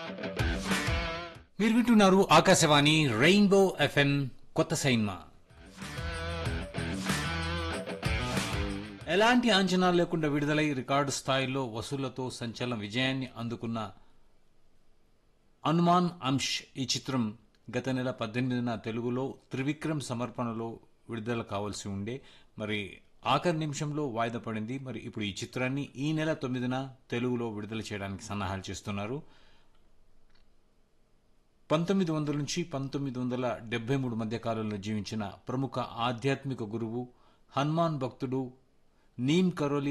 మీరు వింటున్నారు Akashvani rainbow FM కొత్త సైన్మా ఎలాంటి అంచనాలు లేకుండా విడుదలై రికార్డు స్థాయిలో వసూళ్లతో సంచలన విజయాన్ని అందుకున్న అనుమాన్ అంశ్ ఈ చిత్రం గత నెల పద్దెనిమిదిన తెలుగులో త్రివిక్రమ్ సమర్పణలో విడుదల కావాల్సి ఉండే మరి ఆఖరి నిమిషంలో వాయిదా పడింది మరి ఇప్పుడు ఈ చిత్రాన్ని ఈ నెల తొమ్మిదిన తెలుగులో విడుదల చేయడానికి సన్నాహాలు చేస్తున్నారు పంతొమ్మిది వందల నుంచి పంతొమ్మిది వందల డెబ్బై మూడు మధ్య కాలంలో జీవించిన ప్రముఖ ఆధ్యాత్మిక గురువు హనుమాన్ భక్తుడు నీమ్ కరోలి